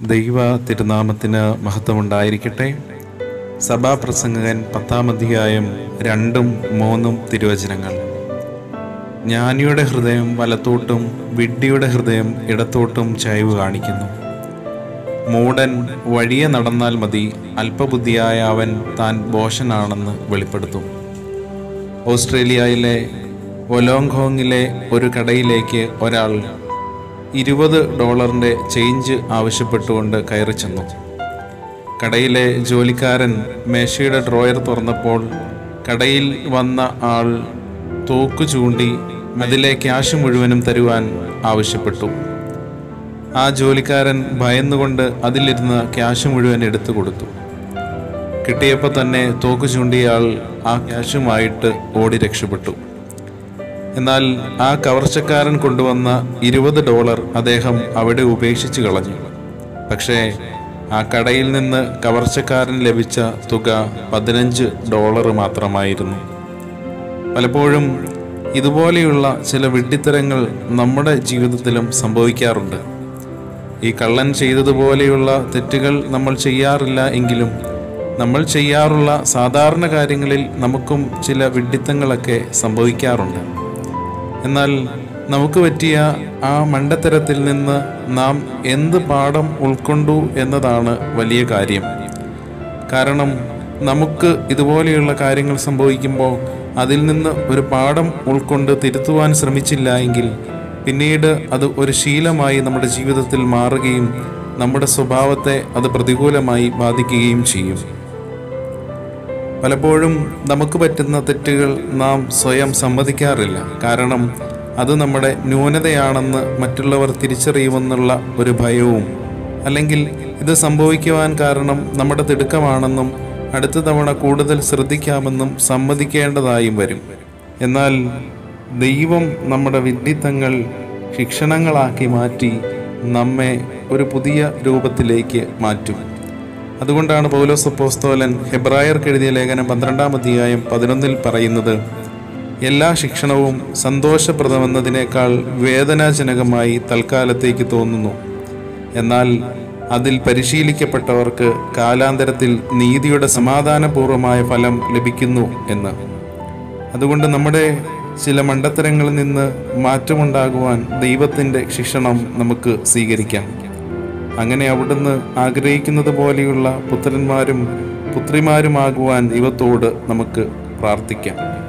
ദൈവ തിരുനാമത്തിന് മഹത്വമുണ്ടായിരിക്കട്ടെ സഭാപ്രസംഗകൻ പത്താം അധ്യായം രണ്ടും മൂന്നും തിരുവചനങ്ങൾ ജ്ഞാനിയുടെ ഹൃദയം വലത്തോട്ടും വിഡ്ഢിയുടെ ഹൃദയം ഇടത്തോട്ടും ചായ്വ് കാണിക്കുന്നു മൂടൻ വഴിയെ നടന്നാൽ മതി അല്പബുദ്ധിയായ അവൻ താൻ ബോഷനാണെന്ന് വെളിപ്പെടുത്തും ഓസ്ട്രേലിയയിലെ ഒലോങ്ഹോങ്ങിലെ ഒരു കടയിലേക്ക് ഒരാൾ ഇരുപത് ഡോളറിൻ്റെ ചേഞ്ച് ആവശ്യപ്പെട്ടുകൊണ്ട് കയറി ചെന്നു കടയിലെ ജോലിക്കാരൻ മേശയുടെ ഡ്രോയർ തുറന്നപ്പോൾ കടയിൽ വന്ന ആൾ തോക്ക് ചൂണ്ടി അതിലെ ക്യാഷ് മുഴുവനും തരുവാൻ ആവശ്യപ്പെട്ടു ആ ജോലിക്കാരൻ ഭയന്നുകൊണ്ട് അതിലിരുന്ന ക്യാഷ് മുഴുവൻ എടുത്തു കൊടുത്തു കിട്ടിയപ്പോൾ തന്നെ തോക്ക് ചൂണ്ടിയ ആൾ ആ ക്യാഷുമായിട്ട് ഓടി രക്ഷപ്പെട്ടു എന്നാൽ ആ കവർച്ചക്കാരൻ കൊണ്ടുവന്ന ഇരുപത് ഡോളർ അദ്ദേഹം അവിടെ ഉപേക്ഷിച്ചു കളഞ്ഞു പക്ഷേ ആ കടയിൽ നിന്ന് കവർച്ചക്കാരൻ ലഭിച്ച തുക പതിനഞ്ച് ഡോളർ മാത്രമായിരുന്നു പലപ്പോഴും ഇതുപോലെയുള്ള ചില വിഡ്ഢിത്തരങ്ങൾ നമ്മുടെ ജീവിതത്തിലും സംഭവിക്കാറുണ്ട് ഈ കള്ളൻ ചെയ്തതുപോലെയുള്ള തെറ്റുകൾ നമ്മൾ ചെയ്യാറില്ല എങ്കിലും നമ്മൾ ചെയ്യാറുള്ള സാധാരണ കാര്യങ്ങളിൽ നമുക്കും ചില വിഡ്ഢിത്തങ്ങളൊക്കെ സംഭവിക്കാറുണ്ട് എന്നാൽ നമുക്ക് പറ്റിയ ആ മണ്ടത്തരത്തിൽ നിന്ന് നാം എന്ത് പാഠം ഉൾക്കൊണ്ടു എന്നതാണ് വലിയ കാര്യം കാരണം നമുക്ക് ഇതുപോലെയുള്ള കാര്യങ്ങൾ സംഭവിക്കുമ്പോൾ അതിൽ നിന്ന് ഒരു പാഠം ഉൾക്കൊണ്ട് തിരുത്തുവാൻ ശ്രമിച്ചില്ല എങ്കിൽ പിന്നീട് അത് ഒരു ശീലമായി നമ്മുടെ ജീവിതത്തിൽ മാറുകയും നമ്മുടെ സ്വഭാവത്തെ അത് പ്രതികൂലമായി ബാധിക്കുകയും ചെയ്യും പലപ്പോഴും നമുക്ക് പറ്റുന്ന തെറ്റുകൾ നാം സ്വയം സമ്മതിക്കാറില്ല കാരണം അത് നമ്മുടെ ന്യൂനതയാണെന്ന് മറ്റുള്ളവർ തിരിച്ചറിയുമെന്നുള്ള ഒരു ഭയവും അല്ലെങ്കിൽ ഇത് സംഭവിക്കുവാൻ കാരണം നമ്മുടെ തിടുക്കമാണെന്നും അടുത്ത തവണ കൂടുതൽ ശ്രദ്ധിക്കാമെന്നും സമ്മതിക്കേണ്ടതായും വരും എന്നാൽ ദൈവം നമ്മുടെ വിഡ്ഢിത്തങ്ങൾ ശിക്ഷണങ്ങളാക്കി മാറ്റി നമ്മെ ഒരു പുതിയ രൂപത്തിലേക്ക് മാറ്റും അതുകൊണ്ടാണ് പൗലോസ് അപ്പോസ്തോലൻ ഹെബ്രായർക്ക് എഴുതിയ ലേഖനം പന്ത്രണ്ടാം അധ്യായം പതിനൊന്നിൽ പറയുന്നത് എല്ലാ ശിക്ഷണവും സന്തോഷപ്രദമെന്നതിനേക്കാൾ വേദനാജനകമായി തൽക്കാലത്തേക്ക് തോന്നുന്നു എന്നാൽ അതിൽ പരിശീലിക്കപ്പെട്ടവർക്ക് കാലാന്തരത്തിൽ നീതിയുടെ സമാധാനപൂർവമായ ഫലം ലഭിക്കുന്നു എന്ന് അതുകൊണ്ട് നമ്മുടെ ചില മണ്ടത്തരങ്ങളിൽ നിന്ന് മാറ്റമുണ്ടാകുവാൻ ദൈവത്തിൻ്റെ ശിക്ഷണം നമുക്ക് സ്വീകരിക്കാം അങ്ങനെ അവിടുന്ന് ആഗ്രഹിക്കുന്നത് പോലെയുള്ള പുത്രന്മാരും പുത്രിമാരുമാകുവാൻ ദൈവത്തോട് നമുക്ക് പ്രാർത്ഥിക്കാം